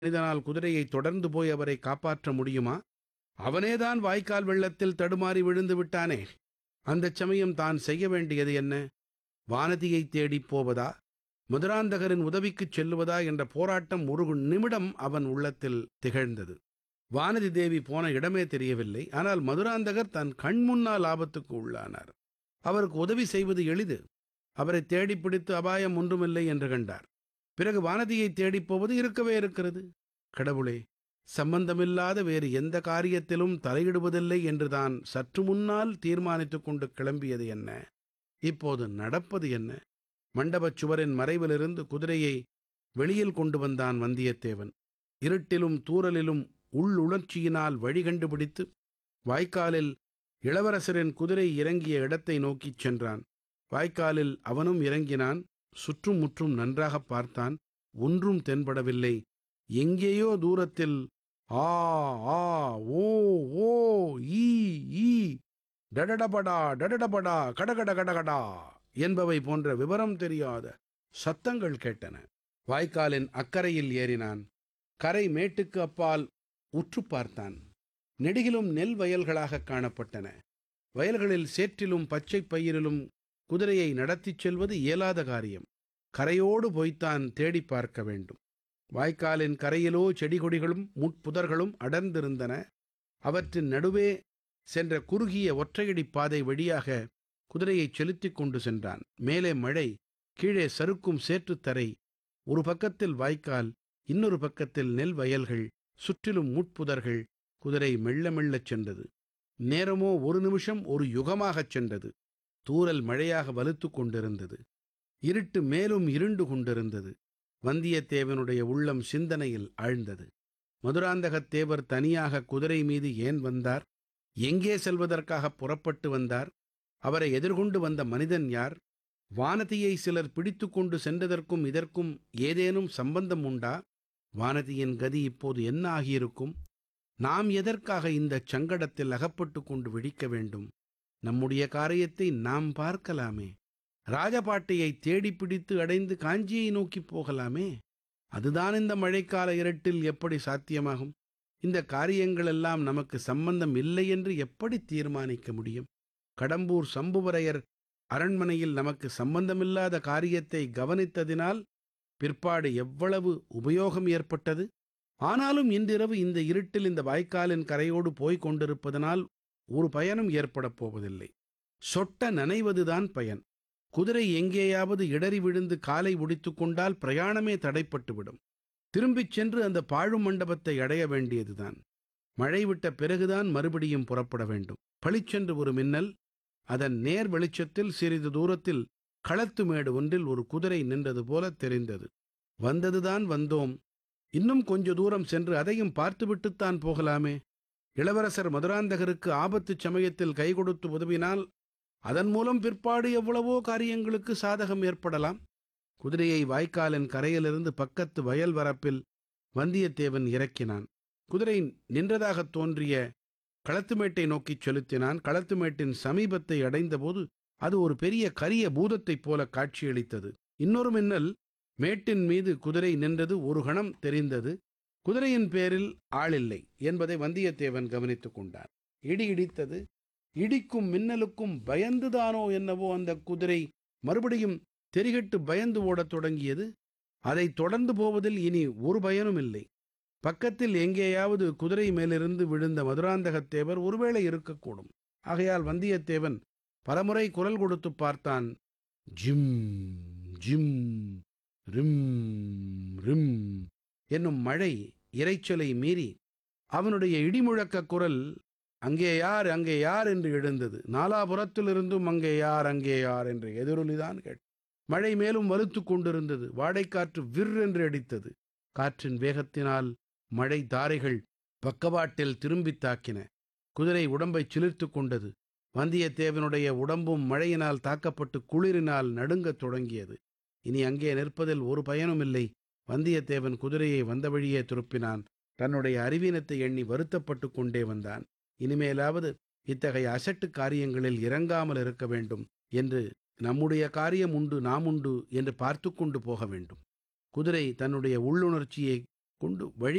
மனிதனால் குதிரையை தொடர்ந்து போய் அவரை காப்பாற்ற முடியுமா அவனேதான் வாய்க்கால் வெள்ளத்தில் தடுமாறி விழுந்து விட்டானே அந்தச் சமயம் தான் செய்ய வேண்டியது என்ன வானதியைத் தேடிப் போவதா மதுராந்தகரின் உதவிக்குச் செல்லுவதா என்ற போராட்டம் ஒரு நிமிடம் அவன் உள்ளத்தில் திகழ்ந்தது வானதி தேவி போன இடமே தெரியவில்லை ஆனால் மதுராந்தகர் தன் கண் முன்னால் ஆபத்துக்கு உள்ளானார் அவருக்கு உதவி செய்வது எளிது அவரை தேடிப் பிடித்து அபாயம் ஒன்றுமில்லை என்று கண்டார் பிறகு வானதியை தேடிப் போவது இருக்கவே இருக்கிறது கடவுளே சம்பந்தமில்லாத வேறு எந்த காரியத்திலும் தலையிடுவதில்லை என்று தான் சற்று முன்னால் தீர்மானித்துக் கொண்டு கிளம்பியது என்ன இப்போது நடப்பது என்ன மண்டபச் சுவரின் மறைவிலிருந்து குதிரையை வெளியில் கொண்டு வந்தான் வந்தியத்தேவன் இருட்டிலும் தூறலிலும் உள்ளுணர்ச்சியினால் வழி கண்டுபிடித்து வாய்க்காலில் இளவரசரின் குதிரை இறங்கிய இடத்தை நோக்கிச் சென்றான் வாய்க்காலில் அவனும் இறங்கினான் சுற்றும் முற்றும் நன்றாகப் பார்த்தான் ஒன்றும் தென்படவில்லை எங்கேயோ தூரத்தில் ஆ ஆ ஓ ஓ ஈ ஈ டடடபடா டடடபடா கடகட கடகடா என்பவை போன்ற விவரம் தெரியாத சத்தங்கள் கேட்டன வாய்க்காலின் அக்கரையில் ஏறினான் கரை மேட்டுக்கு அப்பால் உற்று பார்த்தான் நெடுகிலும் நெல் வயல்களாகக் காணப்பட்டன வயல்களில் சேற்றிலும் பச்சைப் பயிரிலும் குதிரையை நடத்திச் செல்வது இயலாத காரியம் கரையோடு போய்த்தான் தேடிப் பார்க்க வேண்டும் வாய்க்காலின் கரையிலோ செடிகொடிகளும் முட்புதர்களும் அடர்ந்திருந்தன அவற்றின் நடுவே சென்ற குறுகிய ஒற்றையடிப் பாதை வழியாக குதிரையைச் செலுத்திக் கொண்டு சென்றான் மேலே மழை கீழே சறுக்கும் சேற்றுத்தரை ஒரு பக்கத்தில் வாய்க்கால் இன்னொரு பக்கத்தில் நெல் வயல்கள் சுற்றிலும் முட்புதர்கள் குதிரை மெல்ல மெல்லச் சென்றது நேரமோ ஒரு நிமிஷம் ஒரு யுகமாகச் சென்றது தூறல் மழையாக வலுத்துக் கொண்டிருந்தது இருட்டு மேலும் இருண்டு கொண்டிருந்தது வந்தியத்தேவனுடைய உள்ளம் சிந்தனையில் ஆழ்ந்தது மதுராந்தகத் தேவர் தனியாக குதிரை மீது ஏன் வந்தார் எங்கே செல்வதற்காக புறப்பட்டு வந்தார் அவரை எதிர்கொண்டு வந்த மனிதன் யார் வானதியை சிலர் பிடித்து கொண்டு சென்றதற்கும் இதற்கும் ஏதேனும் சம்பந்தம் உண்டா வானதியின் கதி இப்போது என்ன ஆகியிருக்கும் நாம் எதற்காக இந்தச் சங்கடத்தில் அகப்பட்டு கொண்டு விழிக்க வேண்டும் நம்முடைய காரியத்தை நாம் பார்க்கலாமே ராஜபாட்டையை தேடி பிடித்து அடைந்து காஞ்சியை நோக்கிப் போகலாமே அதுதான் இந்த மழைக்கால இருட்டில் எப்படி சாத்தியமாகும் இந்த காரியங்களெல்லாம் நமக்கு சம்பந்தம் இல்லை என்று எப்படி தீர்மானிக்க முடியும் கடம்பூர் சம்புவரையர் அரண்மனையில் நமக்கு சம்பந்தமில்லாத காரியத்தை கவனித்ததினால் பிற்பாடு எவ்வளவு உபயோகம் ஏற்பட்டது ஆனாலும் இன்றிரவு இந்த இருட்டில் இந்த வாய்க்காலின் கரையோடு போய்க் கொண்டிருப்பதனால் ஒரு பயனும் ஏற்படப் போவதில்லை சொட்ட நனைவதுதான் பயன் குதிரை எங்கேயாவது இடறி விழுந்து காலை ஒடித்துக் கொண்டால் பிரயாணமே தடைப்பட்டுவிடும் திரும்பிச் சென்று அந்த பாழும் மண்டபத்தை அடைய வேண்டியதுதான் மழை விட்ட பிறகுதான் மறுபடியும் புறப்பட வேண்டும் பளிச்சென்று ஒரு மின்னல் அதன் நேர் வெளிச்சத்தில் சிறிது தூரத்தில் களத்து மேடு ஒன்றில் ஒரு குதிரை நின்றது போல தெரிந்தது வந்ததுதான் வந்தோம் இன்னும் கொஞ்ச தூரம் சென்று அதையும் பார்த்துவிட்டுத்தான் போகலாமே இளவரசர் மதுராந்தகருக்கு ஆபத்துச் சமயத்தில் கை கொடுத்து உதவினால் அதன் மூலம் பிற்பாடு எவ்வளவோ காரியங்களுக்கு சாதகம் ஏற்படலாம் குதிரையை வாய்க்காலின் கரையிலிருந்து பக்கத்து வயல் வரப்பில் வந்தியத்தேவன் இறக்கினான் குதிரை நின்றதாகத் தோன்றிய களத்துமேட்டை நோக்கிச் செலுத்தினான் களத்துமேட்டின் சமீபத்தை அடைந்தபோது அது ஒரு பெரிய கரிய பூதத்தைப் போல காட்சியளித்தது இன்னொரு மின்னல் மேட்டின் மீது குதிரை நின்றது ஒரு கணம் தெரிந்தது குதிரையின் பேரில் ஆளில்லை என்பதை வந்தியத்தேவன் கவனித்துக் கொண்டான் இடி இடித்தது இடிக்கும் மின்னலுக்கும் பயந்துதானோ என்னவோ அந்த குதிரை மறுபடியும் தெரிகிட்டு பயந்து ஓடத் தொடங்கியது அதைத் தொடர்ந்து போவதில் இனி ஒரு பயனும் இல்லை பக்கத்தில் எங்கேயாவது குதிரை மேலிருந்து விழுந்த மதுராந்தகத்தேவர் ஒருவேளை இருக்கக்கூடும் ஆகையால் வந்தியத்தேவன் பலமுறை குரல் கொடுத்து பார்த்தான் ஜிம் ஜிம் ரிம் ரிம் என்னும் மழை இரைச்சலை மீறி அவனுடைய இடிமுழக்க குரல் அங்கே யார் அங்கே யார் என்று எழுந்தது நாலாபுறத்திலிருந்தும் அங்கே யார் அங்கே யார் என்ற எதிரொலிதான் கேட்டு மழை மேலும் வலுத்துக் கொண்டிருந்தது வாடைக்காற்று விர் என்று அடித்தது காற்றின் வேகத்தினால் மழை தாரைகள் பக்கவாட்டில் திரும்பித் தாக்கின குதிரை உடம்பைச் சிலிர்த்துக் கொண்டது வந்தியத்தேவனுடைய உடம்பும் மழையினால் தாக்கப்பட்டு குளிரினால் நடுங்கத் தொடங்கியது இனி அங்கே நிற்பதில் ஒரு பயனும் இல்லை வந்தியத்தேவன் குதிரையை வந்த வழியே திருப்பினான் தன்னுடைய அறிவீனத்தை எண்ணி வருத்தப்பட்டு கொண்டே வந்தான் இனிமேலாவது இத்தகைய அசட்டு காரியங்களில் இறங்காமல் இருக்க வேண்டும் என்று நம்முடைய காரியம் உண்டு நாம் உண்டு என்று பார்த்து கொண்டு போக வேண்டும் குதிரை தன்னுடைய உள்ளுணர்ச்சியை கொண்டு வழி